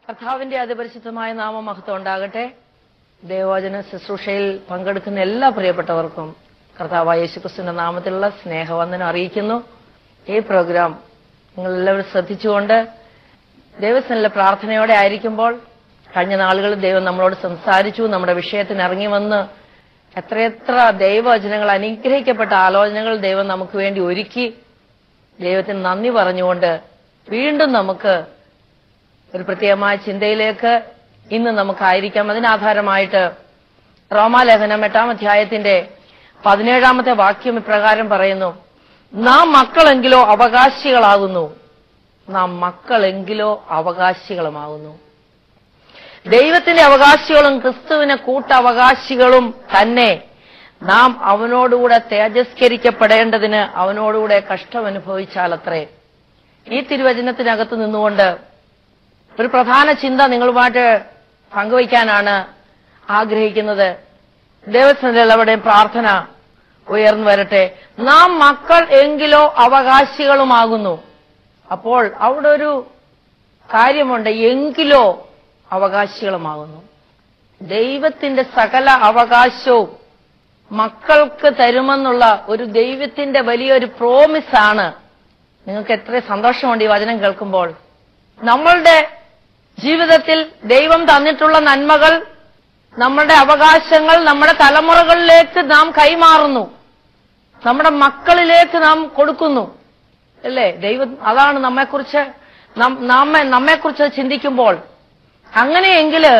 കർത്താവിന്റെ അതിപരിശുദ്ധമായ നാമമഹത്വം ഉണ്ടാകട്ടെ ദേവോചന ശുശ്രൂഷയിൽ പങ്കെടുക്കുന്ന എല്ലാ പ്രിയപ്പെട്ടവർക്കും കർത്താവായ യേശുക്രിസ്തുവിന്റെ നാമത്തിലുള്ള സ്നേഹവന്ദനം അറിയിക്കുന്നു ഈ പ്രോഗ്രാം നിങ്ങൾ എല്ലാവരും ശ്രദ്ധിച്ചുകൊണ്ട് ദൈവസ്ഥനിലെ പ്രാർത്ഥനയോടെ ആയിരിക്കുമ്പോൾ കഴിഞ്ഞ നാളുകളിൽ ദൈവം നമ്മളോട് സംസാരിച്ചു നമ്മുടെ വിഷയത്തിന് ഇറങ്ങി വന്ന് എത്രയെത്ര ദൈവവചനങ്ങൾ അനുഗ്രഹിക്കപ്പെട്ട ആലോചനകൾ ദൈവം നമുക്ക് വേണ്ടി ഒരുക്കി ദൈവത്തിന് നന്ദി പറഞ്ഞുകൊണ്ട് വീണ്ടും നമുക്ക് ഒരു പ്രത്യേകമായ ചിന്തയിലേക്ക് ഇന്ന് നമുക്കായിരിക്കാം അതിനാധാരമായിട്ട് റോമാലേഖനം എട്ടാം അധ്യായത്തിന്റെ പതിനേഴാമത്തെ വാക്യം ഇപ്രകാരം പറയുന്നു നാം മക്കളെങ്കിലോ അവകാശികളാകുന്നു നാം മക്കളെങ്കിലോ അവകാശികളുമാകുന്നു ദൈവത്തിന്റെ അവകാശികളും ക്രിസ്തുവിന് കൂട്ടവകാശികളും തന്നെ നാം അവനോടുകൂടെ തേജസ്കരിക്കപ്പെടേണ്ടതിന് അവനോടുകൂടെ കഷ്ടം അനുഭവിച്ചാലത്രേ ഈ തിരുവചനത്തിനകത്ത് നിന്നുകൊണ്ട് ഒരു പ്രധാന ചിന്ത നിങ്ങളുമായിട്ട് പങ്കുവയ്ക്കാനാണ് ആഗ്രഹിക്കുന്നത് ദേവസ്വത്തിലുള്ളവരുടെയും പ്രാർത്ഥന ഉയർന്നു വരട്ടെ നാം മക്കൾ എങ്കിലോ അവകാശികളുമാകുന്നു അപ്പോൾ അവിടെ ഒരു കാര്യമുണ്ട് എങ്കിലോ അവകാശികളുമാകുന്നു ദൈവത്തിന്റെ സകല അവകാശവും മക്കൾക്ക് തരുമെന്നുള്ള ഒരു ദൈവത്തിന്റെ വലിയൊരു പ്രോമിസാണ് നിങ്ങൾക്ക് എത്ര സന്തോഷമുണ്ട് ഈ വചനം കേൾക്കുമ്പോൾ നമ്മളുടെ ജീവിതത്തിൽ ദൈവം തന്നിട്ടുള്ള നന്മകൾ നമ്മുടെ അവകാശങ്ങൾ നമ്മുടെ തലമുറകളിലേക്ക് നാം കൈമാറുന്നു നമ്മുടെ മക്കളിലേക്ക് നാം കൊടുക്കുന്നു അല്ലേ ദൈവം അതാണ് നമ്മെക്കുറിച്ച് നം- നമ്മെ നമ്മെക്കുറിച്ച് ചിന്തിക്കുമ്പോൾ അങ്ങനെയെങ്കില്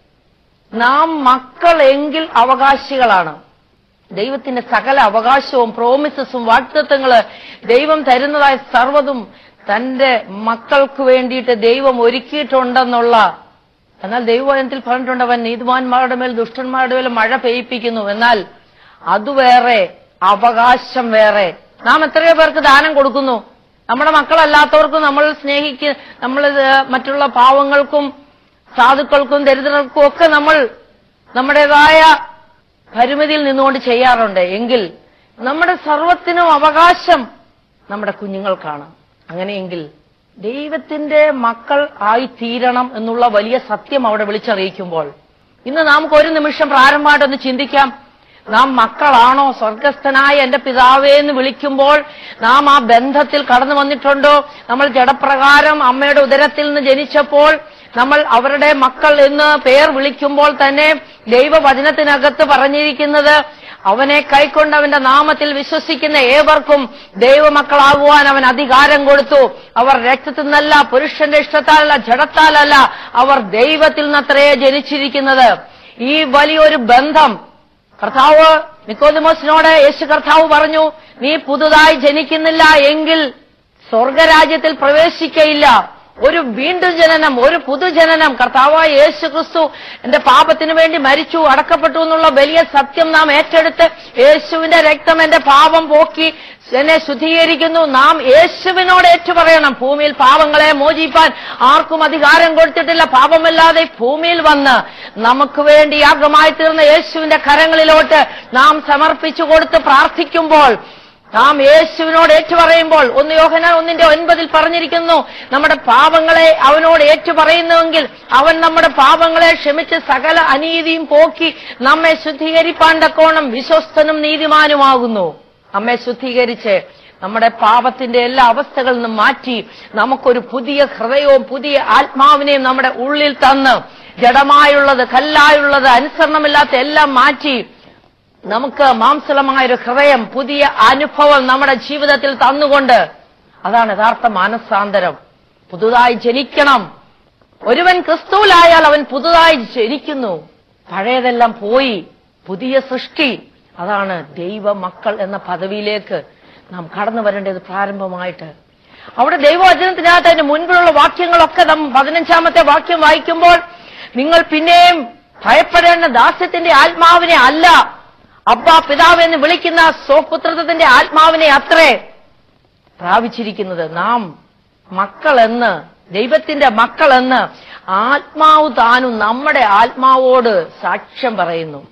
നാം മക്കളെങ്കിൽ അവകാശികളാണ് ദൈവത്തിന്റെ സകല അവകാശവും പ്രോമിസസും വാഗ്ദത്വങ്ങള് ദൈവം തരുന്നതായ സർവ്വതും തന്റെ മക്കൾക്ക് വേണ്ടിയിട്ട് ദൈവം ഒരുക്കിയിട്ടുണ്ടെന്നുള്ള എന്നാൽ ദൈവവചനത്തിൽ പറഞ്ഞിട്ടുണ്ട് അവൻ നീതിമാന്മാരുടെ മേൽ ദുഷ്ടന്മാരുടെ മേൽ മഴ പെയ്യിപ്പിക്കുന്നു എന്നാൽ അത് വേറെ അവകാശം വേറെ നാം എത്രയോ പേർക്ക് ദാനം കൊടുക്കുന്നു നമ്മുടെ മക്കളല്ലാത്തവർക്കും നമ്മൾ സ്നേഹിക്ക നമ്മൾ മറ്റുള്ള പാവങ്ങൾക്കും സാധുക്കൾക്കും ദരിദ്രർക്കും ഒക്കെ നമ്മൾ നമ്മുടേതായ പരിമിതിയിൽ നിന്നുകൊണ്ട് ചെയ്യാറുണ്ട് എങ്കിൽ നമ്മുടെ സർവത്തിനും അവകാശം നമ്മുടെ കുഞ്ഞുങ്ങൾക്കാണ് അങ്ങനെയെങ്കിൽ ദൈവത്തിന്റെ മക്കൾ ആയി തീരണം എന്നുള്ള വലിയ സത്യം അവിടെ വിളിച്ചറിയിക്കുമ്പോൾ ഇന്ന് നമുക്ക് ഒരു നിമിഷം പ്രാരംഭമായിട്ടൊന്ന് ചിന്തിക്കാം നാം മക്കളാണോ സ്വർഗസ്ഥനായ എന്റെ പിതാവേ എന്ന് വിളിക്കുമ്പോൾ നാം ആ ബന്ധത്തിൽ കടന്നു വന്നിട്ടുണ്ടോ നമ്മൾ ജഡപ്രകാരം അമ്മയുടെ ഉദരത്തിൽ നിന്ന് ജനിച്ചപ്പോൾ നമ്മൾ അവരുടെ മക്കൾ എന്ന് പേർ വിളിക്കുമ്പോൾ തന്നെ ദൈവവചനത്തിനകത്ത് പറഞ്ഞിരിക്കുന്നത് അവനെ കൈക്കൊണ്ട് അവന്റെ നാമത്തിൽ വിശ്വസിക്കുന്ന ഏവർക്കും ദൈവമക്കളാകുവാൻ അവൻ അധികാരം കൊടുത്തു അവർ രക്തത്തിൽ നിന്നല്ല പുരുഷന്റെ ഇഷ്ടത്താലല്ല ജഡത്താലല്ല അവർ ദൈവത്തിൽ നിന്നത്രേ ജനിച്ചിരിക്കുന്നത് ഈ വലിയൊരു ബന്ധം കർത്താവ് നിക്കോദിമോസിനോട് യേശു കർത്താവ് പറഞ്ഞു നീ പുതുതായി ജനിക്കുന്നില്ല എങ്കിൽ സ്വർഗരാജ്യത്തിൽ പ്രവേശിക്കയില്ല ഒരു വീണ്ടും ജനനം ഒരു പുതുജനനം കർത്താവായ യേശു ക്രിസ്തു എന്റെ പാപത്തിന് വേണ്ടി മരിച്ചു അടക്കപ്പെട്ടു എന്നുള്ള വലിയ സത്യം നാം ഏറ്റെടുത്ത് യേശുവിന്റെ രക്തം എന്റെ പാപം പോക്കി എന്നെ ശുദ്ധീകരിക്കുന്നു നാം യേശുവിനോട് ഏറ്റുപറയണം ഭൂമിയിൽ പാപങ്ങളെ മോചിപ്പാൻ ആർക്കും അധികാരം കൊടുത്തിട്ടില്ല പാപമില്ലാതെ ഭൂമിയിൽ വന്ന് നമുക്ക് വേണ്ടി യാഗമായി തീർന്ന യേശുവിന്റെ കരങ്ങളിലോട്ട് നാം സമർപ്പിച്ചു കൊടുത്ത് പ്രാർത്ഥിക്കുമ്പോൾ നാം യേശുവിനോട് ഏറ്റുപറയുമ്പോൾ ഒന്ന് യോഹന ഒന്നിന്റെ ഒൻപതിൽ പറഞ്ഞിരിക്കുന്നു നമ്മുടെ പാപങ്ങളെ അവനോട് ഏറ്റുപറയുന്നുവെങ്കിൽ അവൻ നമ്മുടെ പാപങ്ങളെ ക്ഷമിച്ച് സകല അനീതിയും പോക്കി നമ്മെ ശുദ്ധീകരിപ്പാൻ തക്കോണം വിശ്വസ്തനും നീതിമാനുമാകുന്നു നമ്മെ ശുദ്ധീകരിച്ച് നമ്മുടെ പാപത്തിന്റെ എല്ലാ അവസ്ഥകളിൽ നിന്നും മാറ്റി നമുക്കൊരു പുതിയ ഹൃദയവും പുതിയ ആത്മാവിനെയും നമ്മുടെ ഉള്ളിൽ തന്ന് ജഡമായുള്ളത് കല്ലായുള്ളത് അനുസരണമില്ലാത്ത എല്ലാം മാറ്റി നമുക്ക് മാംസലമായൊരു ഹൃദയം പുതിയ അനുഭവം നമ്മുടെ ജീവിതത്തിൽ തന്നുകൊണ്ട് അതാണ് യഥാർത്ഥ മാനസാന്തരം പുതുതായി ജനിക്കണം ഒരുവൻ ക്രിസ്തുവിലായാൽ അവൻ പുതുതായി ജനിക്കുന്നു പഴയതെല്ലാം പോയി പുതിയ സൃഷ്ടി അതാണ് ദൈവ മക്കൾ എന്ന പദവിയിലേക്ക് നാം കടന്നു വരേണ്ടത് പ്രാരംഭമായിട്ട് അവിടെ ദൈവവചനത്തിനകത്ത് അതിന്റെ മുൻപിലുള്ള വാക്യങ്ങളൊക്കെ നാം പതിനഞ്ചാമത്തെ വാക്യം വായിക്കുമ്പോൾ നിങ്ങൾ പിന്നെയും ഭയപ്പെടേണ്ട ദാസ്യത്തിന്റെ ആത്മാവിനെ അല്ല അബ്ബ പിതാവ് എന്ന് വിളിക്കുന്ന സ്വപുത്രത്വത്തിന്റെ ആത്മാവിനെ അത്രേ പ്രാപിച്ചിരിക്കുന്നത് നാം മക്കളെന്ന് ദൈവത്തിന്റെ മക്കളെന്ന് ആത്മാവ് താനും നമ്മുടെ ആത്മാവോട് സാക്ഷ്യം പറയുന്നു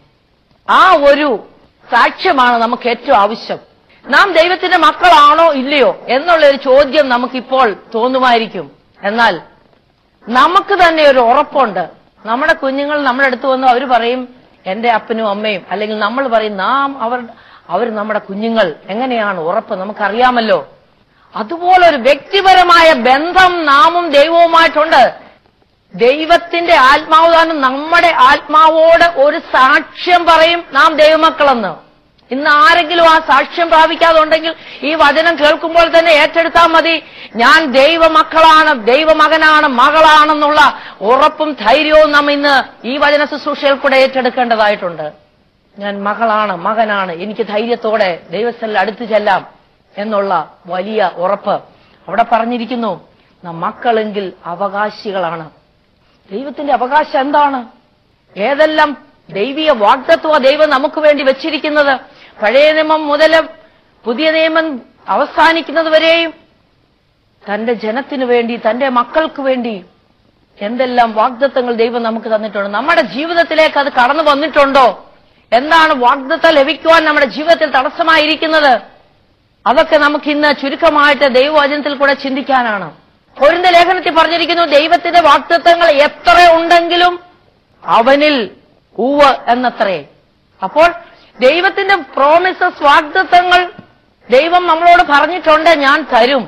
ആ ഒരു സാക്ഷ്യമാണ് നമുക്ക് ഏറ്റവും ആവശ്യം നാം ദൈവത്തിന്റെ മക്കളാണോ ഇല്ലയോ എന്നുള്ള ഒരു ചോദ്യം നമുക്കിപ്പോൾ തോന്നുമായിരിക്കും എന്നാൽ നമുക്ക് തന്നെ ഒരു ഉറപ്പുണ്ട് നമ്മുടെ കുഞ്ഞുങ്ങൾ നമ്മുടെ അടുത്ത് വന്നു അവർ പറയും എന്റെ അപ്പനും അമ്മയും അല്ലെങ്കിൽ നമ്മൾ പറയും നാം അവർ അവർ നമ്മുടെ കുഞ്ഞുങ്ങൾ എങ്ങനെയാണ് ഉറപ്പ് നമുക്കറിയാമല്ലോ അതുപോലെ ഒരു വ്യക്തിപരമായ ബന്ധം നാമും ദൈവവുമായിട്ടുണ്ട് ദൈവത്തിന്റെ ആത്മാവ് തന്നെ നമ്മുടെ ആത്മാവോട് ഒരു സാക്ഷ്യം പറയും നാം ദൈവമക്കളെന്ന് ഇന്ന് ആരെങ്കിലും ആ സാക്ഷ്യം പ്രാപിക്കാതെ ഉണ്ടെങ്കിൽ ഈ വചനം കേൾക്കുമ്പോൾ തന്നെ ഏറ്റെടുത്താൽ മതി ഞാൻ ദൈവമക്കളാണ് ദൈവമകനാണ് മകളാണെന്നുള്ള ഉറപ്പും ധൈര്യവും നാം ഇന്ന് ഈ വചന ശുശ്രൂഷയിൽ കൂടെ ഏറ്റെടുക്കേണ്ടതായിട്ടുണ്ട് ഞാൻ മകളാണ് മകനാണ് എനിക്ക് ധൈര്യത്തോടെ ദൈവസ്ഥലിൽ അടുത്തു ചെല്ലാം എന്നുള്ള വലിയ ഉറപ്പ് അവിടെ പറഞ്ഞിരിക്കുന്നു നാം മക്കളെങ്കിൽ അവകാശികളാണ് ദൈവത്തിന്റെ അവകാശം എന്താണ് ഏതെല്ലാം ദൈവീയ വാഗ്ദത്വ ദൈവം നമുക്ക് വേണ്ടി വെച്ചിരിക്കുന്നത് പഴയ നിയമം മുതൽ പുതിയ നിയമം അവസാനിക്കുന്നത് വരെയും തന്റെ ജനത്തിനു വേണ്ടി തന്റെ മക്കൾക്ക് വേണ്ടി എന്തെല്ലാം വാഗ്ദത്തങ്ങൾ ദൈവം നമുക്ക് തന്നിട്ടുണ്ട് നമ്മുടെ ജീവിതത്തിലേക്ക് അത് കടന്നു വന്നിട്ടുണ്ടോ എന്താണ് വാഗ്ദത്തം ലഭിക്കുവാൻ നമ്മുടെ ജീവിതത്തിൽ തടസ്സമായിരിക്കുന്നത് അതൊക്കെ നമുക്ക് ഇന്ന് ചുരുക്കമായിട്ട് ദൈവവചനത്തിൽ കൂടെ ചിന്തിക്കാനാണ് പൊരിന്റെ ലേഖനത്തിൽ പറഞ്ഞിരിക്കുന്നു ദൈവത്തിന്റെ വാഗ്ദത്തങ്ങൾ എത്ര ഉണ്ടെങ്കിലും അവനിൽ ഊവ് എന്നത്രേ അപ്പോൾ ദൈവത്തിന്റെ പ്രോമിസസ് വാഗ്ദത്തങ്ങൾ ദൈവം നമ്മളോട് പറഞ്ഞിട്ടുണ്ട് ഞാൻ തരും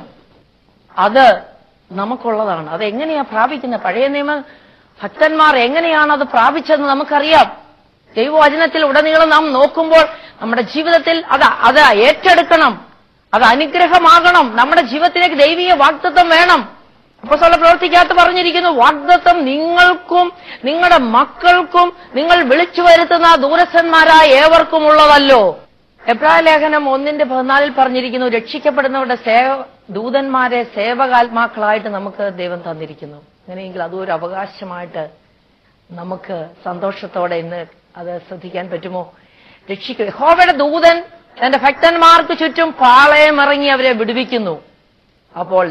അത് നമുക്കുള്ളതാണ് അത് എങ്ങനെയാ പ്രാപിക്കുന്നത് പഴയ നിയമ ഭക്തന്മാർ എങ്ങനെയാണ് അത് പ്രാപിച്ചതെന്ന് നമുക്കറിയാം ദൈവവചനത്തിൽ ഉടനീളം നാം നോക്കുമ്പോൾ നമ്മുടെ ജീവിതത്തിൽ അത് അത് ഏറ്റെടുക്കണം അത് അനുഗ്രഹമാകണം നമ്മുടെ ജീവിതത്തിലേക്ക് ദൈവീയ വാഗ്ദത്വം വേണം അപ്പൊ സ്വല പ്രവർത്തിക്കാത്ത പറഞ്ഞിരിക്കുന്നു വാഗ്ദത്വം നിങ്ങൾക്കും നിങ്ങളുടെ മക്കൾക്കും നിങ്ങൾ വിളിച്ചു വരുത്തുന്ന ദൂരസ്ഥന്മാരായ ഏവർക്കും ഉള്ളതല്ലോ എബ്രായ ലേഖനം ഒന്നിന്റെ പതിനാലിൽ പറഞ്ഞിരിക്കുന്നു രക്ഷിക്കപ്പെടുന്നവരുടെ സേവ ദൂതന്മാരെ സേവകാത്മാക്കളായിട്ട് നമുക്ക് ദൈവം തന്നിരിക്കുന്നു അങ്ങനെയെങ്കിൽ അതും ഒരു അവകാശമായിട്ട് നമുക്ക് സന്തോഷത്തോടെ ഇന്ന് അത് ശ്രദ്ധിക്കാൻ പറ്റുമോ രക്ഷിക്കുക യഹോവയുടെ ദൂതൻ തന്റെ ഭക്തന്മാർക്ക് ചുറ്റും പാളയമിറങ്ങി അവരെ വിടുവിക്കുന്നു അപ്പോൾ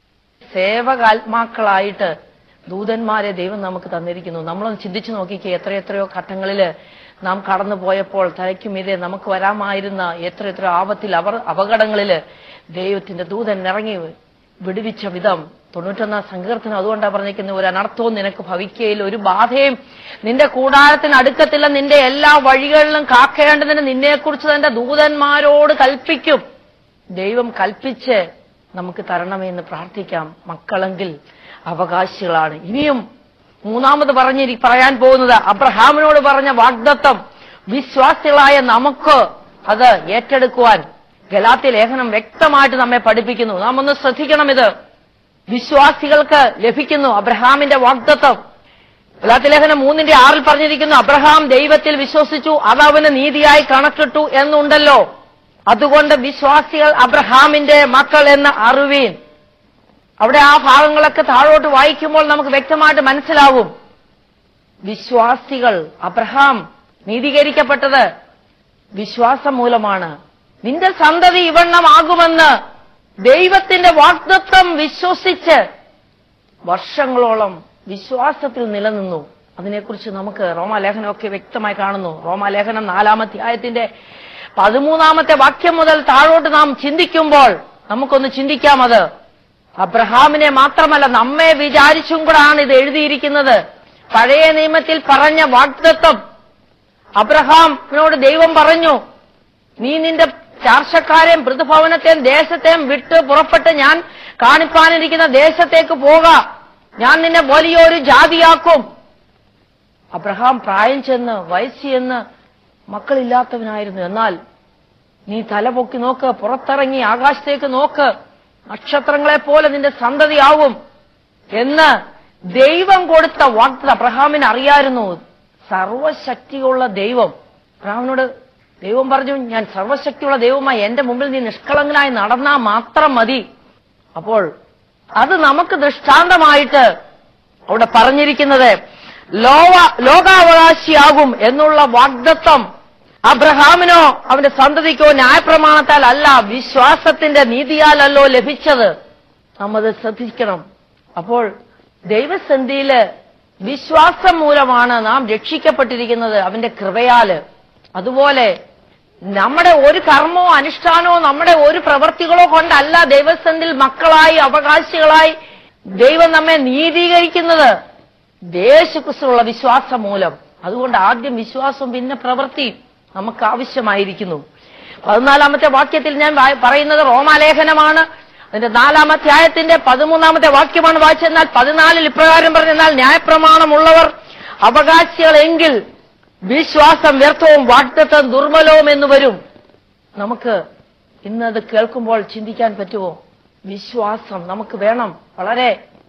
സേവകാത്മാക്കളായിട്ട് ദൂതന്മാരെ ദൈവം നമുക്ക് തന്നിരിക്കുന്നു നമ്മളൊന്ന് ചിന്തിച്ചു നോക്കിക്കേ എത്രയെത്രയോ ഘട്ടങ്ങളില് നാം കടന്നു പോയപ്പോൾ തലയ്ക്കുമീതെ നമുക്ക് വരാമായിരുന്ന എത്ര എത്ര ആപത്തിൽ അവർ അപകടങ്ങളില് ദൈവത്തിന്റെ ദൂതൻ ഇറങ്ങി വിടുവിച്ച വിധം തൊണ്ണൂറ്റൊന്നാം സങ്കീർത്തനം അതുകൊണ്ടാണ് പറഞ്ഞിരിക്കുന്നത് ഒരു അനർത്ഥവും നിനക്ക് ഭവിക്കുകയില്ല ഒരു ബാധയും നിന്റെ കൂടാരത്തിന് അടുക്കത്തില്ല നിന്റെ എല്ലാ വഴികളിലും കാക്കേണ്ടതിന് നിന്നെക്കുറിച്ച് തന്റെ ദൂതന്മാരോട് കൽപ്പിക്കും ദൈവം കൽപ്പിച്ച് നമുക്ക് തരണമെന്ന് പ്രാർത്ഥിക്കാം മക്കളെങ്കിൽ അവകാശികളാണ് ഇനിയും മൂന്നാമത് പറഞ്ഞിരി പറയാൻ പോകുന്നത് അബ്രഹാമിനോട് പറഞ്ഞ വാഗ്ദത്തം വിശ്വാസികളായ നമുക്ക് അത് ഏറ്റെടുക്കുവാൻ ഗലാത്തി ലേഖനം വ്യക്തമായിട്ട് നമ്മെ പഠിപ്പിക്കുന്നു നാം ഒന്ന് ശ്രദ്ധിക്കണം ഇത് വിശ്വാസികൾക്ക് ലഭിക്കുന്നു അബ്രഹാമിന്റെ വാഗ്ദത്തം ഗലാത്തി ലേഖനം മൂന്നിന്റെ ആറിൽ പറഞ്ഞിരിക്കുന്നു അബ്രഹാം ദൈവത്തിൽ വിശ്വസിച്ചു അത് അവന് നീതിയായി കണക്കിട്ടു എന്നുണ്ടല്ലോ അതുകൊണ്ട് വിശ്വാസികൾ അബ്രഹാമിന്റെ മക്കൾ എന്ന് അറിവീൻ അവിടെ ആ ഭാഗങ്ങളൊക്കെ താഴോട്ട് വായിക്കുമ്പോൾ നമുക്ക് വ്യക്തമായിട്ട് മനസ്സിലാവും വിശ്വാസികൾ അബ്രഹാം നീതീകരിക്കപ്പെട്ടത് വിശ്വാസം മൂലമാണ് നിന്റെ സന്തതി ഇവണ്ണമാകുമെന്ന് ദൈവത്തിന്റെ വാഗ്ദത്വം വിശ്വസിച്ച് വർഷങ്ങളോളം വിശ്വാസത്തിൽ നിലനിന്നു അതിനെക്കുറിച്ച് നമുക്ക് റോമാലേഖനമൊക്കെ വ്യക്തമായി കാണുന്നു റോമാലേഖനം നാലാമത്തെ ആയത്തിന്റെ പതിമൂന്നാമത്തെ വാക്യം മുതൽ താഴോട്ട് നാം ചിന്തിക്കുമ്പോൾ നമുക്കൊന്ന് ചിന്തിക്കാം അത് അബ്രഹാമിനെ മാത്രമല്ല നമ്മെ വിചാരിച്ചും കൂടാണ് ഇത് എഴുതിയിരിക്കുന്നത് പഴയ നിയമത്തിൽ പറഞ്ഞ വാഗ്ദത്വം അബ്രഹാമിനോട് ദൈവം പറഞ്ഞു നീ നിന്റെ ചാർച്ചക്കാരെയും മൃദുഭവനത്തെയും ദേശത്തെയും വിട്ട് പുറപ്പെട്ട് ഞാൻ കാണിപ്പാനിരിക്കുന്ന ദേശത്തേക്ക് പോക ഞാൻ നിന്നെ വലിയൊരു ജാതിയാക്കും അബ്രഹാം പ്രായം ചെന്ന് വയസ്സ് ചെന്ന് മക്കളില്ലാത്തവനായിരുന്നു എന്നാൽ നീ തലപൊക്കി നോക്ക് പുറത്തിറങ്ങി ആകാശത്തേക്ക് നോക്ക് നക്ഷത്രങ്ങളെ പോലെ നിന്റെ സന്തതിയാവും എന്ന് ദൈവം കൊടുത്ത വാഗ്ദത്ത അബ്രഹാമിന് അറിയായിരുന്നു സർവശക്തിയുള്ള ദൈവം അബ്രഹാമിനോട് ദൈവം പറഞ്ഞു ഞാൻ സർവശക്തിയുള്ള ദൈവമായി എന്റെ മുമ്പിൽ നീ നിഷ്കളങ്കനായി നടന്നാൽ മാത്രം മതി അപ്പോൾ അത് നമുക്ക് ദൃഷ്ടാന്തമായിട്ട് അവിടെ പറഞ്ഞിരിക്കുന്നത് ലോക ലോകാവകാശിയാകും എന്നുള്ള വാഗ്ദത്വം അബ്രഹാമിനോ അവന്റെ സന്തതിക്കോ ന്യായപ്രമാണത്താൽ അല്ല വിശ്വാസത്തിന്റെ നീതിയാലല്ലോ ലഭിച്ചത് നാം അത് ശ്രദ്ധിക്കണം അപ്പോൾ ദൈവസന്ധിയില് വിശ്വാസം മൂലമാണ് നാം രക്ഷിക്കപ്പെട്ടിരിക്കുന്നത് അവന്റെ കൃപയാല് അതുപോലെ നമ്മുടെ ഒരു കർമ്മമോ അനുഷ്ഠാനമോ നമ്മുടെ ഒരു പ്രവൃത്തികളോ കൊണ്ടല്ല ദൈവസന്ധിൽ മക്കളായി അവകാശികളായി ദൈവം നമ്മെ നീതീകരിക്കുന്നത് യേശുക്രിസ്തുള്ള വിശ്വാസം മൂലം അതുകൊണ്ട് ആദ്യം വിശ്വാസം പിന്നെ പ്രവൃത്തി നമുക്ക് ആവശ്യമായിരിക്കുന്നു പതിനാലാമത്തെ വാക്യത്തിൽ ഞാൻ വാ- പറയുന്നത് റോമാലേഖനമാണ് അതിന്റെ നാലാമത്തെ ആയത്തിന്റെ പതിമൂന്നാമത്തെ വാക്യമാണ് വായിച്ചെന്നാൽ പതിനാലിൽ ഇപ്രകാരം പറഞ്ഞെന്നാൽ ന്യായപ്രമാണമുള്ളവർ അവകാശികളെങ്കിൽ വിശ്വാസം വ്യർത്ഥവും വാഗ്ദത്തം ദുർബലവും എന്ന് വരും നമുക്ക് ഇന്നത് കേൾക്കുമ്പോൾ ചിന്തിക്കാൻ പറ്റുമോ വിശ്വാസം നമുക്ക് വേണം വളരെ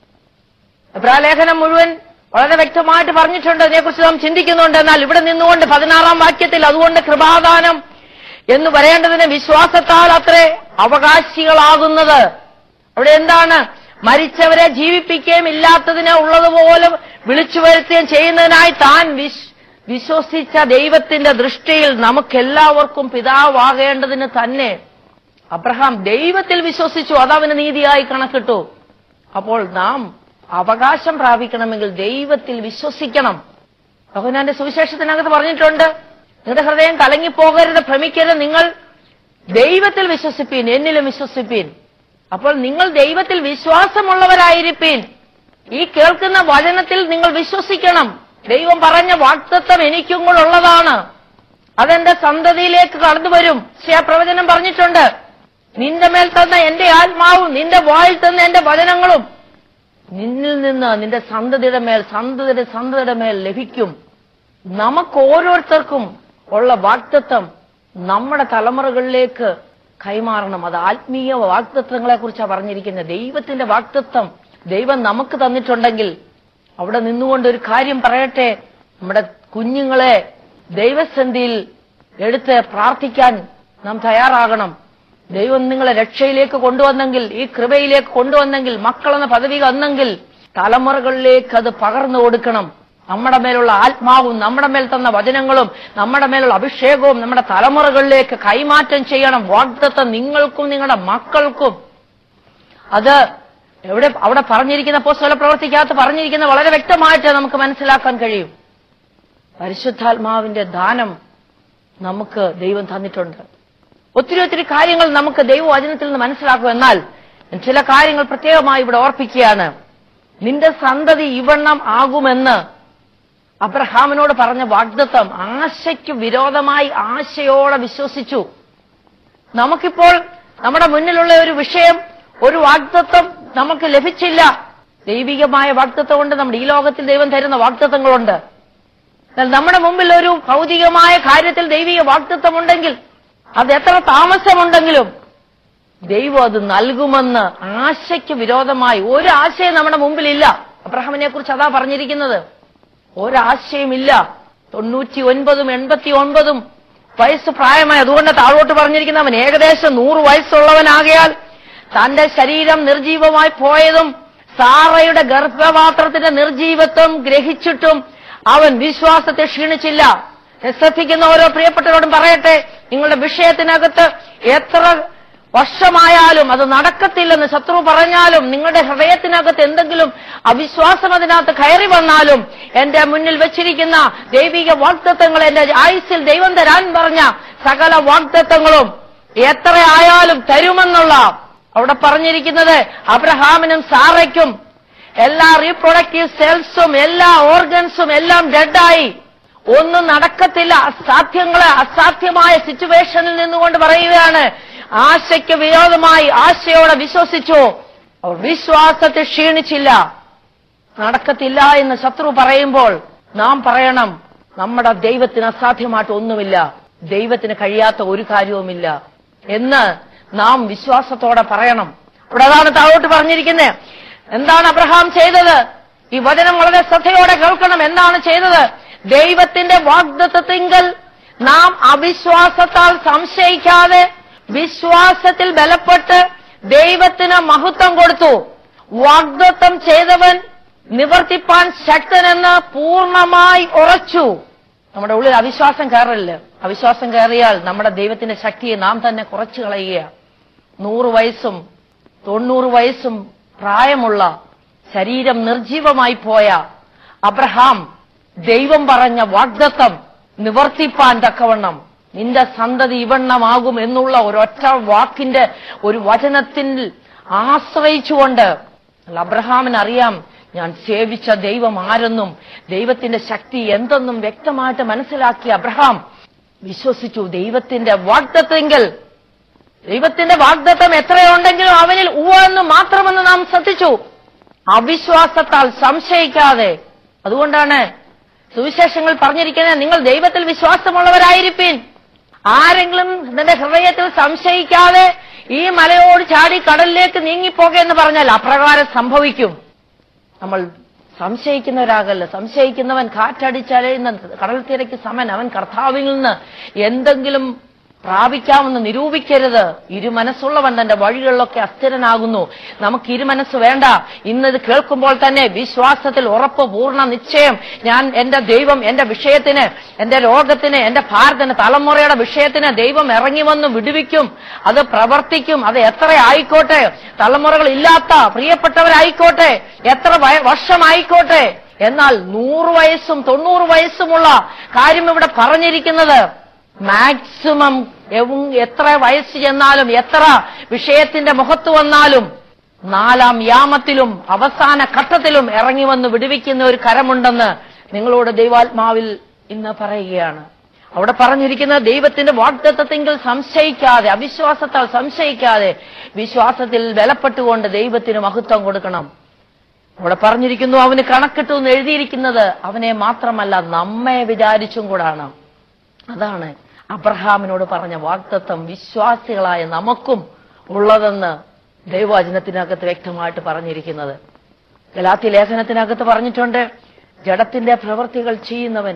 ലേഖനം മുഴുവൻ വളരെ വ്യക്തമായിട്ട് പറഞ്ഞിട്ടുണ്ട് അതിനെക്കുറിച്ച് നാം ചിന്തിക്കുന്നുണ്ട് എന്നാൽ ഇവിടെ നിന്നുകൊണ്ട് പതിനാറാം വാക്യത്തിൽ അതുകൊണ്ട് കൃപാദാനം എന്ന് പറയേണ്ടതിന് വിശ്വാസത്താൽ അത്രേ അവകാശികളാകുന്നത് അവിടെ എന്താണ് മരിച്ചവരെ ജീവിപ്പിക്കുകയും ഇല്ലാത്തതിനെ ഉള്ളതുപോലെ വിളിച്ചു വരുത്തുകയും ചെയ്യുന്നതിനായി താൻ വിശ്- വിശ്വസിച്ച ദൈവത്തിന്റെ ദൃഷ്ടിയിൽ നമുക്കെല്ലാവർക്കും പിതാവാകേണ്ടതിന് തന്നെ അബ്രഹാം ദൈവത്തിൽ വിശ്വസിച്ചു അതവന് നീതിയായി കണക്കിട്ടു അപ്പോൾ നാം അവകാശം പ്രാപിക്കണമെങ്കിൽ ദൈവത്തിൽ വിശ്വസിക്കണം ഭഗവാന്റെ സുവിശേഷത്തിനകത്ത് പറഞ്ഞിട്ടുണ്ട് നിങ്ങളുടെ ഹൃദയം കലങ്ങിപ്പോകരുത് ഭ്രമിക്കരുത് നിങ്ങൾ ദൈവത്തിൽ വിശ്വസിപ്പീൻ എന്നിലും വിശ്വസിപ്പീൻ അപ്പോൾ നിങ്ങൾ ദൈവത്തിൽ വിശ്വാസമുള്ളവരായിരിപ്പീൻ ഈ കേൾക്കുന്ന വചനത്തിൽ നിങ്ങൾ വിശ്വസിക്കണം ദൈവം പറഞ്ഞ വാക്തത്വം എനിക്കും കൂടെ ഉള്ളതാണ് അതെന്റെ സന്തതിയിലേക്ക് കടന്നു വരും പ്രവചനം പറഞ്ഞിട്ടുണ്ട് നിന്റെ മേൽ തന്ന എന്റെ ആത്മാവും നിന്റെ വായിൽ തന്ന എന്റെ വചനങ്ങളും നിന്നിൽ നിന്ന് നിന്റെ സന്തതിയുടെ മേൽ സന്തതിയുടെ സന്തതിയുടെ മേൽ ലഭിക്കും നമുക്ക് ഓരോരുത്തർക്കും ഉള്ള വാക്തത്വം നമ്മുടെ തലമുറകളിലേക്ക് കൈമാറണം അത് ആത്മീയ വാക്തത്വങ്ങളെ കുറിച്ചാണ് പറഞ്ഞിരിക്കുന്നത് ദൈവത്തിന്റെ വാക്തത്വം ദൈവം നമുക്ക് തന്നിട്ടുണ്ടെങ്കിൽ അവിടെ നിന്നുകൊണ്ട് ഒരു കാര്യം പറയട്ടെ നമ്മുടെ കുഞ്ഞുങ്ങളെ ദൈവസന്ധിയിൽ എടുത്ത് പ്രാർത്ഥിക്കാൻ നാം തയ്യാറാകണം ദൈവം നിങ്ങളെ രക്ഷയിലേക്ക് കൊണ്ടുവന്നെങ്കിൽ ഈ കൃപയിലേക്ക് കൊണ്ടുവന്നെങ്കിൽ മക്കളെന്ന പദവി വന്നെങ്കിൽ തലമുറകളിലേക്ക് അത് പകർന്നു കൊടുക്കണം നമ്മുടെ മേലുള്ള ആത്മാവും നമ്മുടെ മേൽ തന്ന വചനങ്ങളും നമ്മുടെ മേലുള്ള അഭിഷേകവും നമ്മുടെ തലമുറകളിലേക്ക് കൈമാറ്റം ചെയ്യണം വാഗ്ദത്തം നിങ്ങൾക്കും നിങ്ങളുടെ മക്കൾക്കും അത് എവിടെ അവിടെ പറഞ്ഞിരിക്കുന്ന പുസ്തക പ്രവർത്തിക്കകത്ത് പറഞ്ഞിരിക്കുന്ന വളരെ വ്യക്തമായിട്ട് നമുക്ക് മനസ്സിലാക്കാൻ കഴിയും പരിശുദ്ധാത്മാവിന്റെ ദാനം നമുക്ക് ദൈവം തന്നിട്ടുണ്ട് ഒത്തിരി ഒത്തിരി കാര്യങ്ങൾ നമുക്ക് ദൈവവചനത്തിൽ നിന്ന് മനസ്സിലാക്കും എന്നാൽ ഞാൻ ചില കാര്യങ്ങൾ പ്രത്യേകമായി ഇവിടെ ഓർപ്പിക്കുകയാണ് നിന്റെ സന്തതി ഇവണ്ണം ആകുമെന്ന് അബ്രഹാമിനോട് പറഞ്ഞ വാഗ്ദത്വം ആശയ്ക്ക് വിരോധമായി ആശയോടെ വിശ്വസിച്ചു നമുക്കിപ്പോൾ നമ്മുടെ മുന്നിലുള്ള ഒരു വിഷയം ഒരു വാഗ്ദത്വം നമുക്ക് ലഭിച്ചില്ല ദൈവികമായ വാഗ്ദത്വം കൊണ്ട് നമ്മുടെ ഈ ലോകത്തിൽ ദൈവം തരുന്ന വാഗ്ദത്വങ്ങളുണ്ട് എന്നാൽ നമ്മുടെ മുമ്പിൽ ഒരു ഭൗതികമായ കാര്യത്തിൽ ദൈവിക വാഗ്ദത്വം ഉണ്ടെങ്കിൽ അത് എത്ര താമസമുണ്ടെങ്കിലും ദൈവം അത് നൽകുമെന്ന് ആശയ്ക്ക് വിരോധമായി ഒരു ആശയം നമ്മുടെ മുമ്പിലില്ല അബ്രഹാമിനെ കുറിച്ച് അതാ പറഞ്ഞിരിക്കുന്നത് ഒരാശയമില്ല തൊണ്ണൂറ്റി ഒൻപതും എൺപത്തി ഒൻപതും വയസ്സ് പ്രായമായി അതുകൊണ്ട് താഴോട്ട് പറഞ്ഞിരിക്കുന്നവൻ ഏകദേശം നൂറ് വയസ്സുള്ളവനാകയാൽ തന്റെ ശരീരം നിർജീവമായി പോയതും സാറയുടെ ഗർഭപാത്രത്തിന്റെ നിർജീവത്വം ഗ്രഹിച്ചിട്ടും അവൻ വിശ്വാസത്തെ ക്ഷീണിച്ചില്ല ശ്രദ്ധിക്കുന്ന ഓരോ പ്രിയപ്പെട്ടവരോടും പറയട്ടെ നിങ്ങളുടെ വിഷയത്തിനകത്ത് എത്ര വർഷമായാലും അത് നടക്കത്തില്ലെന്ന് ശത്രു പറഞ്ഞാലും നിങ്ങളുടെ ഹൃദയത്തിനകത്ത് എന്തെങ്കിലും അവിശ്വാസം അതിനകത്ത് കയറി വന്നാലും എന്റെ മുന്നിൽ വെച്ചിരിക്കുന്ന ദൈവിക വാഗ്ദത്വങ്ങൾ എന്റെ ആയുസ്സിൽ ദൈവം തരാൻ പറഞ്ഞ സകല വാഗ്ദത്വങ്ങളും എത്ര ആയാലും തരുമെന്നുള്ള അവിടെ പറഞ്ഞിരിക്കുന്നത് അബ്രഹാമിനും സാറയ്ക്കും എല്ലാ റീപ്രൊഡക്റ്റീവ് സെൽസും എല്ലാ ഓർഗൻസും എല്ലാം ഡെഡായി ഒന്നും നടക്കത്തില്ല അസാധ്യങ്ങള് അസാധ്യമായ സിറ്റുവേഷനിൽ നിന്നുകൊണ്ട് പറയുകയാണ് ആശയ്ക്ക് വിരോധമായി ആശയോടെ വിശ്വസിച്ചു അവർ വിശ്വാസത്തെ ക്ഷീണിച്ചില്ല നടക്കത്തില്ല എന്ന് ശത്രു പറയുമ്പോൾ നാം പറയണം നമ്മുടെ ദൈവത്തിന് അസാധ്യമായിട്ട് ഒന്നുമില്ല ദൈവത്തിന് കഴിയാത്ത ഒരു കാര്യവുമില്ല എന്ന് നാം വിശ്വാസത്തോടെ പറയണം ഇവിടെ അതാണ് താഴോട്ട് പറഞ്ഞിരിക്കുന്നത് എന്താണ് അബ്രഹാം ചെയ്തത് ഈ വചനം വളരെ ശ്രദ്ധയോടെ കേൾക്കണം എന്താണ് ചെയ്തത് ദൈവത്തിന്റെ വാഗ്ദത്വത്തിങ്കൽ നാം അവിശ്വാസത്താൽ സംശയിക്കാതെ വിശ്വാസത്തിൽ ബലപ്പെട്ട് ദൈവത്തിന് മഹത്വം കൊടുത്തു വാഗ്ദത്വം ചെയ്തവൻ നിവർത്തിപ്പാൻ ശക്തനെന്ന് പൂർണ്ണമായി ഉറച്ചു നമ്മുടെ ഉള്ളിൽ അവിശ്വാസം കയറില്ല അവിശ്വാസം കയറിയാൽ നമ്മുടെ ദൈവത്തിന്റെ ശക്തിയെ നാം തന്നെ കുറച്ചു കളയുക നൂറ് വയസ്സും തൊണ്ണൂറ് വയസ്സും പ്രായമുള്ള ശരീരം നിർജീവമായി പോയ അബ്രഹാം ദൈവം പറഞ്ഞ വാഗ്ദത്തം നിവർത്തിപ്പാൻ തക്കവണ്ണം നിന്റെ സന്തതി ഇവണ്ണമാകും എന്നുള്ള ഒരൊറ്റ വാക്കിന്റെ ഒരു വചനത്തിൽ ആശ്രയിച്ചുകൊണ്ട് എന്നാൽ അബ്രഹാമിന് അറിയാം ഞാൻ സേവിച്ച ദൈവം ആരെന്നും ദൈവത്തിന്റെ ശക്തി എന്തെന്നും വ്യക്തമായിട്ട് മനസ്സിലാക്കിയ അബ്രഹാം വിശ്വസിച്ചു ദൈവത്തിന്റെ വാഗ്ദത്തെങ്കിൽ ദൈവത്തിന്റെ വാഗ്ദത്തം എത്രയുണ്ടെങ്കിലും അവനിൽ ഉവെന്ന് മാത്രമെന്ന് നാം ശ്രദ്ധിച്ചു അവിശ്വാസത്താൽ സംശയിക്കാതെ അതുകൊണ്ടാണ് സുവിശേഷങ്ങൾ പറഞ്ഞിരിക്കുന്നത് നിങ്ങൾ ദൈവത്തിൽ വിശ്വാസമുള്ളവരായിരിപ്പീൻ ആരെങ്കിലും നിന്റെ ഹൃദയത്തിൽ സംശയിക്കാതെ ഈ മലയോട് ചാടി കടലിലേക്ക് നീങ്ങിപ്പോക എന്ന് പറഞ്ഞാൽ അപ്രകാരം സംഭവിക്കും നമ്മൾ സംശയിക്കുന്നവരാകല്ല സംശയിക്കുന്നവൻ കാറ്റടിച്ചലയുന്ന കടൽ തിരക്ക് സമൻ അവൻ കർത്താവിൽ നിന്ന് എന്തെങ്കിലും പ്രാപിക്കാമെന്ന് നിരൂപിക്കരുത് ഇരുമനസ്സുള്ളവൻ തന്റെ വഴികളിലൊക്കെ അസ്ഥിരനാകുന്നു നമുക്ക് ഇരുമനസ് വേണ്ട ഇന്നത് കേൾക്കുമ്പോൾ തന്നെ വിശ്വാസത്തിൽ ഉറപ്പ് പൂർണ്ണ നിശ്ചയം ഞാൻ എന്റെ ദൈവം എന്റെ വിഷയത്തിന് എന്റെ രോഗത്തിന് എന്റെ ഭാരതത്തിന് തലമുറയുടെ വിഷയത്തിന് ദൈവം ഇറങ്ങി വന്ന് വിടുവിക്കും അത് പ്രവർത്തിക്കും അത് എത്ര ആയിക്കോട്ടെ തലമുറകൾ ഇല്ലാത്ത പ്രിയപ്പെട്ടവരായിക്കോട്ടെ എത്ര വയ- വർഷമായിക്കോട്ടെ എന്നാൽ നൂറ് വയസ്സും തൊണ്ണൂറ് വയസ്സുമുള്ള കാര്യം ഇവിടെ പറഞ്ഞിരിക്കുന്നത് മാക്സിമം എവും- എത്ര വയസ്സ് ചെന്നാലും എത്ര വിഷയത്തിന്റെ മുഖത്ത് വന്നാലും നാലാം യാമത്തിലും അവസാന ഘട്ടത്തിലും ഇറങ്ങി വന്ന് വിടുവിക്കുന്ന ഒരു കരമുണ്ടെന്ന് നിങ്ങളോട് ദൈവാത്മാവിൽ ഇന്ന് പറയുകയാണ് അവിടെ പറഞ്ഞിരിക്കുന്നത് ദൈവത്തിന്റെ വാഗ്ദത്വത്തെങ്കിൽ സംശയിക്കാതെ അവിശ്വാസത്താൽ സംശയിക്കാതെ വിശ്വാസത്തിൽ ബലപ്പെട്ടുകൊണ്ട് ദൈവത്തിന് മഹത്വം കൊടുക്കണം അവിടെ പറഞ്ഞിരിക്കുന്നു അവന് കണക്കിട്ടു എന്ന് എഴുതിയിരിക്കുന്നത് അവനെ മാത്രമല്ല നമ്മെ വിചാരിച്ചും കൂടാണ് അതാണ് അബ്രഹാമിനോട് പറഞ്ഞ വാഗ്ദത്വം വിശ്വാസികളായ നമുക്കും ഉള്ളതെന്ന് ദൈവവചനത്തിനകത്ത് വ്യക്തമായിട്ട് പറഞ്ഞിരിക്കുന്നത് ഗലാത്തി ലേഖനത്തിനകത്ത് പറഞ്ഞിട്ടുണ്ട് ജഡത്തിന്റെ പ്രവൃത്തികൾ ചെയ്യുന്നവൻ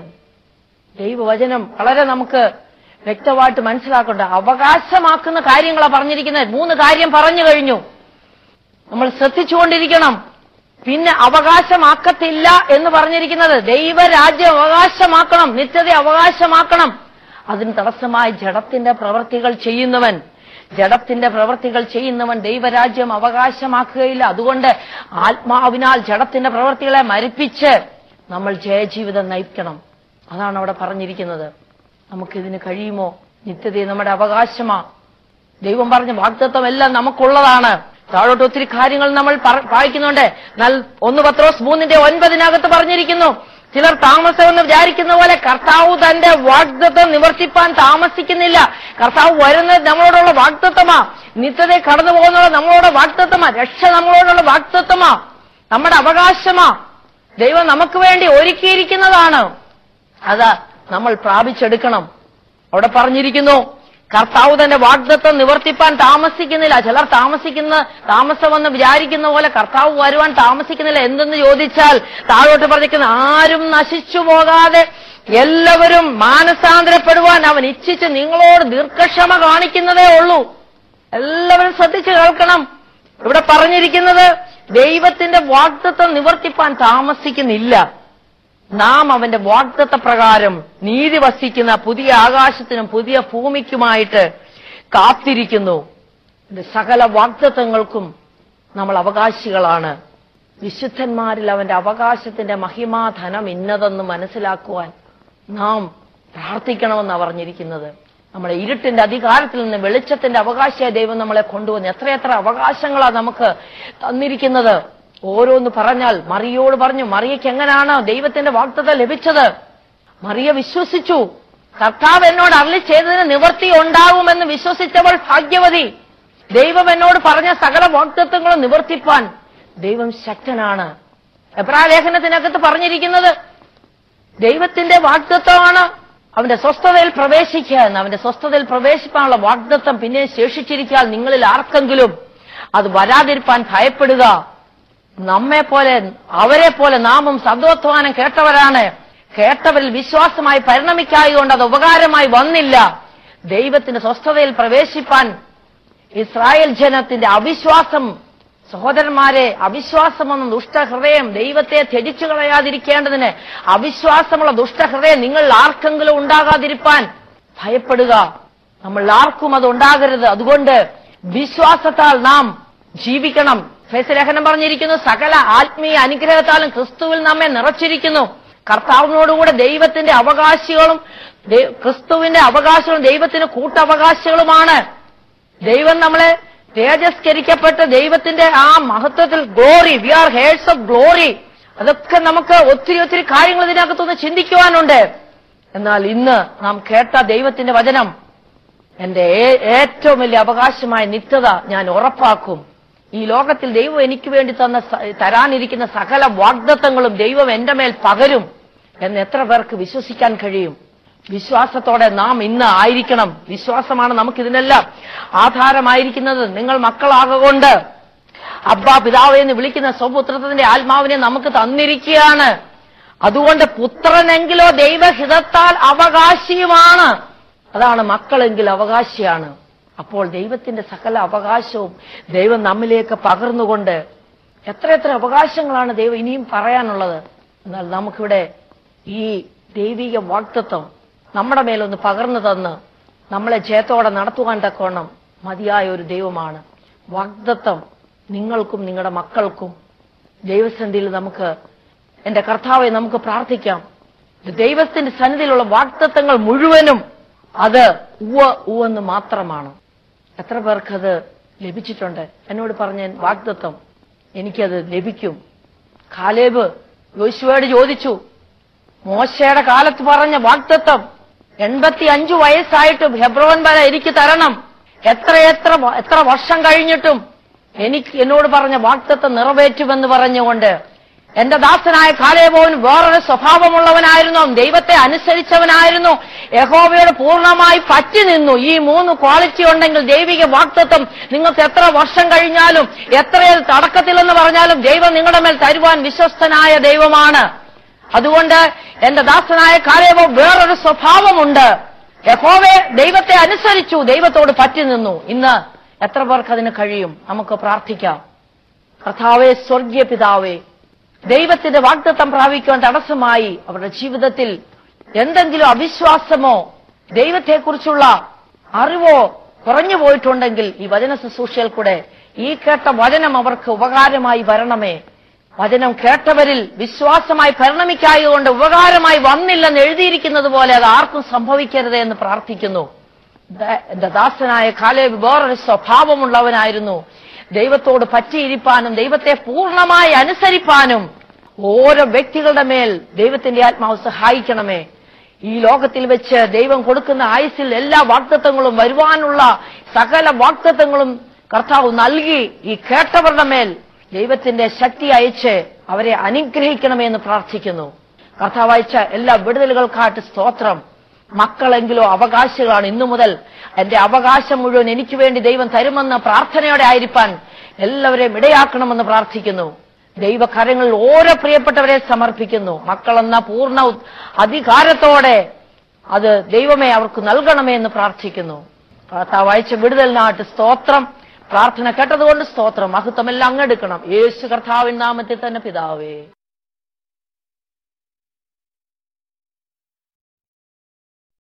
ദൈവവചനം വളരെ നമുക്ക് വ്യക്തമായിട്ട് മനസ്സിലാക്കേണ്ട അവകാശമാക്കുന്ന കാര്യങ്ങളാണ് പറഞ്ഞിരിക്കുന്നത് മൂന്ന് കാര്യം പറഞ്ഞു കഴിഞ്ഞു നമ്മൾ ശ്രദ്ധിച്ചുകൊണ്ടിരിക്കണം പിന്നെ അവകാശമാക്കത്തില്ല എന്ന് പറഞ്ഞിരിക്കുന്നത് ദൈവരാജ്യം അവകാശമാക്കണം നിത്യത അവകാശമാക്കണം അതിന് തടസ്സമായി ജഡത്തിന്റെ പ്രവൃത്തികൾ ചെയ്യുന്നവൻ ജഡത്തിന്റെ പ്രവൃത്തികൾ ചെയ്യുന്നവൻ ദൈവരാജ്യം അവകാശമാക്കുകയില്ല അതുകൊണ്ട് ആത്മാവിനാൽ ജഡത്തിന്റെ പ്രവൃത്തികളെ മരിപ്പിച്ച് നമ്മൾ ജയജീവിതം നയിക്കണം അതാണ് അവിടെ പറഞ്ഞിരിക്കുന്നത് നമുക്കിതിന് കഴിയുമോ നിത്യത നമ്മുടെ അവകാശമാ ദൈവം പറഞ്ഞ വാഗ്ദത്വം എല്ലാം നമുക്കുള്ളതാണ് താഴോട്ട് ഒത്തിരി കാര്യങ്ങൾ നമ്മൾ പറ- വായിക്കുന്നുണ്ട് എന്നാൽ ഒന്ന് പത്രോസ് മൂന്നിന്റെ ഒൻപതിനകത്ത് പറഞ്ഞിരിക്കുന്നു ചിലർ താമസമെന്ന് വിചാരിക്കുന്ന പോലെ കർത്താവ് തന്റെ വാഗ്ദത്വം നിവർത്തിപ്പാൻ താമസിക്കുന്നില്ല കർത്താവ് വരുന്നത് നമ്മളോടുള്ള വാഗ്ദത്വമാ നിത്യത കടന്നു പോകുന്നുള്ള നമ്മളോട് വാഗ്ദത്വമാ രക്ഷ നമ്മളോടുള്ള വാഗ്ദത്വമാ നമ്മുടെ അവകാശമാ ദൈവം നമുക്ക് വേണ്ടി ഒരുക്കിയിരിക്കുന്നതാണ് അത് നമ്മൾ പ്രാപിച്ചെടുക്കണം അവിടെ പറഞ്ഞിരിക്കുന്നു കർത്താവ് തന്റെ വാഗ്ദത്വം നിവർത്തിപ്പാൻ താമസിക്കുന്നില്ല ചിലർ താമസിക്കുന്ന താമസമെന്ന് വിചാരിക്കുന്ന പോലെ കർത്താവ് വരുവാൻ താമസിക്കുന്നില്ല എന്തെന്ന് ചോദിച്ചാൽ താഴോട്ട് പറഞ്ഞിരിക്കുന്ന ആരും നശിച്ചു പോകാതെ എല്ലാവരും മാനസാന്തരപ്പെടുവാൻ അവൻ ഇച്ഛിച്ച് നിങ്ങളോട് ദീർഘക്ഷമ കാണിക്കുന്നതേ ഉള്ളൂ എല്ലാവരും ശ്രദ്ധിച്ചു കേൾക്കണം ഇവിടെ പറഞ്ഞിരിക്കുന്നത് ദൈവത്തിന്റെ വാഗ്ദത്വം നിവർത്തിപ്പാൻ താമസിക്കുന്നില്ല നാം അവന്റെ വാഗ്ദത്ത പ്രകാരം നീതി വസിക്കുന്ന പുതിയ ആകാശത്തിനും പുതിയ ഭൂമിക്കുമായിട്ട് കാത്തിരിക്കുന്നു ഇത് സകല വാഗ്ദത്തങ്ങൾക്കും നമ്മൾ അവകാശികളാണ് വിശുദ്ധന്മാരിൽ അവന്റെ അവകാശത്തിന്റെ മഹിമാധനം ഇന്നതെന്ന് മനസ്സിലാക്കുവാൻ നാം പ്രാർത്ഥിക്കണമെന്നാണ് പറഞ്ഞിരിക്കുന്നത് നമ്മുടെ ഇരുട്ടിന്റെ അധികാരത്തിൽ നിന്ന് വെളിച്ചത്തിന്റെ അവകാശിയായ ദൈവം നമ്മളെ കൊണ്ടുവന്ന് എത്രയെത്ര അവകാശങ്ങളാണ് നമുക്ക് തന്നിരിക്കുന്നത് ഓരോന്ന് പറഞ്ഞാൽ മറിയോട് പറഞ്ഞു മറിയയ്ക്ക് എങ്ങനെയാണ് ദൈവത്തിന്റെ വാഗ്ദത ലഭിച്ചത് മറിയ വിശ്വസിച്ചു കർത്താവ് എന്നോട് അരളി ചെയ്തതിന് നിവർത്തി ഉണ്ടാകുമെന്ന് വിശ്വസിച്ചവൾ ഭാഗ്യവതി ദൈവം എന്നോട് പറഞ്ഞ സകല വാഗ്ദത്വങ്ങളും നിവർത്തിപ്പാൻ ദൈവം ശക്തനാണ് എബ്രാ ലേഖനത്തിനകത്ത് പറഞ്ഞിരിക്കുന്നത് ദൈവത്തിന്റെ വാഗ്ദത്വമാണ് അവന്റെ സ്വസ്ഥതയിൽ പ്രവേശിക്കുക എന്ന് അവന്റെ സ്വസ്ഥതയിൽ പ്രവേശിക്കാനുള്ള വാഗ്ദത്വം പിന്നെ ശേഷിച്ചിരിക്കാൻ നിങ്ങളിൽ ആർക്കെങ്കിലും അത് വരാതിരിപ്പാൻ ഭയപ്പെടുക നമ്മെ പോലെ അവരെ പോലെ നാമും സദ്വത്വാനം കേട്ടവരാണ് കേട്ടവരിൽ വിശ്വാസമായി പരിണമിക്കായതുകൊണ്ട് അത് ഉപകാരമായി വന്നില്ല ദൈവത്തിന്റെ സ്വസ്ഥതയിൽ പ്രവേശിപ്പാൻ ഇസ്രായേൽ ജനത്തിന്റെ അവിശ്വാസം സഹോദരന്മാരെ അവിശ്വാസമെന്ന ദുഷ്ടഹൃദയം ദൈവത്തെ ത്യജിച്ചു കളയാതിരിക്കേണ്ടതിന് അവിശ്വാസമുള്ള ദുഷ്ടഹൃദയം നിങ്ങൾ ആർക്കെങ്കിലും ഉണ്ടാകാതിരിപ്പാൻ ഭയപ്പെടുക നമ്മൾ ആർക്കും അത് ഉണ്ടാകരുത് അതുകൊണ്ട് വിശ്വാസത്താൽ നാം ജീവിക്കണം ഫേസലേഖനം പറഞ്ഞിരിക്കുന്നു സകല ആത്മീയ അനുഗ്രഹത്താലും ക്രിസ്തുവിൽ നമ്മെ നിറച്ചിരിക്കുന്നു കർത്താവിനോടുകൂടെ ദൈവത്തിന്റെ അവകാശികളും ദൈ- ക്രിസ്തുവിന്റെ അവകാശങ്ങളും ദൈവത്തിന് കൂട്ടവകാശികളുമാണ് ദൈവം നമ്മളെ തേജസ്കരിക്കപ്പെട്ട് ദൈവത്തിന്റെ ആ മഹത്വത്തിൽ glory we are heirs of glory അതൊക്കെ നമുക്ക് ഒത്തിരി ഒത്തിരി കാര്യങ്ങൾ ഇതിനകത്തുനിന്ന് ചിന്തിക്കുവാനുണ്ട് എന്നാൽ ഇന്ന് നാം കേട്ട ദൈവത്തിന്റെ വചനം എന്റെ ഏ- ഏറ്റവും വലിയ അവകാശമായ നിത്യത ഞാൻ ഉറപ്പാക്കും ഈ ലോകത്തിൽ ദൈവം എനിക്ക് വേണ്ടി തന്ന സ- തരാനിരിക്കുന്ന സകല വാഗ്ദത്തങ്ങളും ദൈവം എന്റെ മേൽ പകരും എന്ന് എത്ര പേർക്ക് വിശ്വസിക്കാൻ കഴിയും വിശ്വാസത്തോടെ നാം ഇന്ന് ആയിരിക്കണം വിശ്വാസമാണ് നമുക്ക് ഇതിനെല്ലാം ആധാരമായിരിക്കുന്നത് നിങ്ങൾ മക്കളാകൊണ്ട് അബ്ബ പിതാവേ എന്ന് വിളിക്കുന്ന സ്വപുത്രത്തിന്റെ ആത്മാവിനെ നമുക്ക് തന്നിരിക്കുകയാണ് അതുകൊണ്ട് പുത്രനെങ്കിലോ ദൈവഹിതത്താൽ അവകാശിയുമാണ് അതാണ് മക്കളെങ്കിൽ അവകാശിയാണ് അപ്പോൾ ദൈവത്തിന്റെ സകല അവകാശവും ദൈവം നമ്മിലേക്ക് പകർന്നുകൊണ്ട് എത്ര എത്ര അവകാശങ്ങളാണ് ദൈവം ഇനിയും പറയാനുള്ളത് എന്നാൽ നമുക്കിവിടെ ഈ ദൈവിക വാക്തത്വം നമ്മുടെ മേലൊന്ന് പകർന്നു തന്ന് നമ്മളെ ജയത്തോടെ നടത്തുവാൻ തക്കവണ്ണം മതിയായ ഒരു ദൈവമാണ് വാഗ്ദത്വം നിങ്ങൾക്കും നിങ്ങളുടെ മക്കൾക്കും ദൈവസന്ധിയിൽ നമുക്ക് എന്റെ കർത്താവെ നമുക്ക് പ്രാർത്ഥിക്കാം ഇത് ദൈവത്തിന്റെ സന്നിധിയിലുള്ള വാഗ്ദത്തങ്ങൾ മുഴുവനും അത് ഉവ ഉവെന്ന് മാത്രമാണ് എത്ര പേർക്കത് ലഭിച്ചിട്ടുണ്ട് എന്നോട് പറഞ്ഞ വാഗ്ദത്വം എനിക്കത് ലഭിക്കും കാലേബ് യോശുവയോട് ചോദിച്ചു മോശയുടെ കാലത്ത് പറഞ്ഞ വാഗ്ദത്വം എൺപത്തി അഞ്ചു വയസ്സായിട്ടും ഹെബ്രോൻ വരെ എനിക്ക് തരണം എത്ര എത്ര വ- എത്ര വർഷം കഴിഞ്ഞിട്ടും എനിക്ക് എന്നോട് പറഞ്ഞ വാഗ്ദത്വം നിറവേറ്റുമെന്ന് പറഞ്ഞുകൊണ്ട് എന്റെ ദാസനായ കാലേബോവൻ വേറൊരു സ്വഭാവമുള്ളവനായിരുന്നു ദൈവത്തെ അനുസരിച്ചവനായിരുന്നു യഹോവയോട് പൂർണ്ണമായി പറ്റി നിന്നു ഈ മൂന്ന് ക്വാളിറ്റി ഉണ്ടെങ്കിൽ ദൈവിക വാക്തത്വം നിങ്ങൾക്ക് എത്ര വർഷം കഴിഞ്ഞാലും എത്ര തടക്കത്തിലെന്ന് പറഞ്ഞാലും ദൈവം നിങ്ങളുടെ മേൽ തരുവാൻ വിശ്വസ്തനായ ദൈവമാണ് അതുകൊണ്ട് എന്റെ ദാസനായ കാലേബോ വേറൊരു സ്വഭാവമുണ്ട് യഹോവെ ദൈവത്തെ അനുസരിച്ചു ദൈവത്തോട് പറ്റി നിന്നു ഇന്ന് എത്ര പേർക്ക് അതിന് കഴിയും നമുക്ക് പ്രാർത്ഥിക്കാം കർത്താവേ സ്വർഗീയ പിതാവേ ദൈവത്തിന്റെ വാഗ്ദത്തം പ്രാപിക്കുവാൻ തടസ്സമായി അവരുടെ ജീവിതത്തിൽ എന്തെങ്കിലും അവിശ്വാസമോ ദൈവത്തെക്കുറിച്ചുള്ള അറിവോ കുറഞ്ഞു പോയിട്ടുണ്ടെങ്കിൽ ഈ വചന ശുശ്രൂഷയിൽ കൂടെ ഈ കേട്ട വചനം അവർക്ക് ഉപകാരമായി വരണമേ വചനം കേട്ടവരിൽ വിശ്വാസമായി പരിണമിക്കായതുകൊണ്ട് ഉപകാരമായി വന്നില്ലെന്ന് എഴുതിയിരിക്കുന്നത് പോലെ അത് ആർക്കും സംഭവിക്കരുതേ എന്ന് പ്രാർത്ഥിക്കുന്നു ദ- എന്റെ ദാസനായ കാലേബ് വേറൊരു സ്വഭാവമുള്ളവനായിരുന്നു ദൈവത്തോട് പറ്റിയിരിപ്പാനും ദൈവത്തെ പൂർണ്ണമായി അനുസരിപ്പാനും ഓരോ വ്യക്തികളുടെ മേൽ ദൈവത്തിന്റെ ആത്മാവ് സഹായിക്കണമേ ഈ ലോകത്തിൽ വെച്ച് ദൈവം കൊടുക്കുന്ന ആയുസിൽ എല്ലാ വാക്തത്വങ്ങളും വരുവാനുള്ള സകല വാക്തത്വങ്ങളും കർത്താവ് നൽകി ഈ കേട്ടവരുടെ മേൽ ദൈവത്തിന്റെ ശക്തി അയച്ച് അവരെ അനുഗ്രഹിക്കണമേ എന്ന് പ്രാർത്ഥിക്കുന്നു കർത്താവ് അയച്ച എല്ലാ വിടുതലുകൾക്കായിട്ട് സ്തോത്രം മക്കളെങ്കിലോ അവകാശികളാണ് ഇന്നു മുതൽ എന്റെ അവകാശം മുഴുവൻ എനിക്ക് വേണ്ടി ദൈവം തരുമെന്ന് പ്രാർത്ഥനയോടെ ആയിരിക്കാൻ എല്ലാവരെയും ഇടയാക്കണമെന്ന് പ്രാർത്ഥിക്കുന്നു ദൈവകരങ്ങളിൽ ഓരോ പ്രിയപ്പെട്ടവരെ സമർപ്പിക്കുന്നു മക്കളെന്ന പൂർണ്ണ ഉ- അധികാരത്തോടെ അത് ദൈവമേ അവർക്ക് നൽകണമേ എന്ന് പ്രാർത്ഥിക്കുന്നു കർത്താവ് അയച്ച വിടുതലിനായിട്ട് സ്തോത്രം പ്രാർത്ഥന കേട്ടതുകൊണ്ട് സ്തോത്രം മഹത്വമെല്ലാം അങ്ങെടുക്കണം യേശു കർത്താവിൻ നാമത്തിൽ തന്നെ പിതാവേ